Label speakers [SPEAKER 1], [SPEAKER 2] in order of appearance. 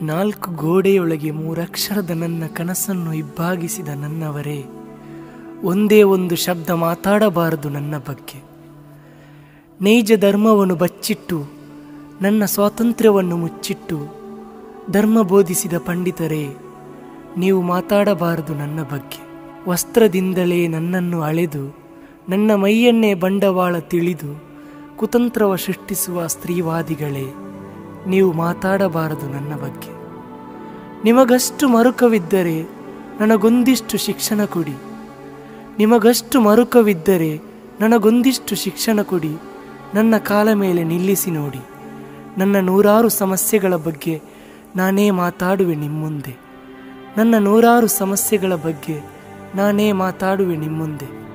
[SPEAKER 1] ನಾಲ್ಕು ಗೋಡೆಯೊಳಗೆ ಮೂರಕ್ಷರದ ನನ್ನ ಕನಸನ್ನು ಇಬ್ಬಾಗಿಸಿದ ನನ್ನವರೇ ಒಂದೇ ಒಂದು ಶಬ್ದ ಮಾತಾಡಬಾರದು ನನ್ನ ಬಗ್ಗೆ ನೈಜ ಧರ್ಮವನ್ನು ಬಚ್ಚಿಟ್ಟು ನನ್ನ ಸ್ವಾತಂತ್ರ್ಯವನ್ನು ಮುಚ್ಚಿಟ್ಟು ಧರ್ಮ ಬೋಧಿಸಿದ ಪಂಡಿತರೇ ನೀವು ಮಾತಾಡಬಾರದು ನನ್ನ ಬಗ್ಗೆ ವಸ್ತ್ರದಿಂದಲೇ ನನ್ನನ್ನು ಅಳೆದು ನನ್ನ ಮೈಯನ್ನೇ ಬಂಡವಾಳ ತಿಳಿದು ಕುತಂತ್ರವ ಸೃಷ್ಟಿಸುವ ಸ್ತ್ರೀವಾದಿಗಳೇ ನೀವು ಮಾತಾಡಬಾರದು ನನ್ನ ಬಗ್ಗೆ ನಿಮಗಷ್ಟು ಮರುಕವಿದ್ದರೆ ನನಗೊಂದಿಷ್ಟು ಶಿಕ್ಷಣ ಕೊಡಿ ನಿಮಗಷ್ಟು ಮರುಕವಿದ್ದರೆ ನನಗೊಂದಿಷ್ಟು ಶಿಕ್ಷಣ ಕೊಡಿ ನನ್ನ ಕಾಲ ಮೇಲೆ ನಿಲ್ಲಿಸಿ ನೋಡಿ ನನ್ನ ನೂರಾರು ಸಮಸ್ಯೆಗಳ ಬಗ್ಗೆ ನಾನೇ ಮಾತಾಡುವೆ ನಿಮ್ಮುಂದೆ ನನ್ನ ನೂರಾರು ಸಮಸ್ಯೆಗಳ ಬಗ್ಗೆ ನಾನೇ ಮಾತಾಡುವೆ ನಿಮ್ಮುಂದೆ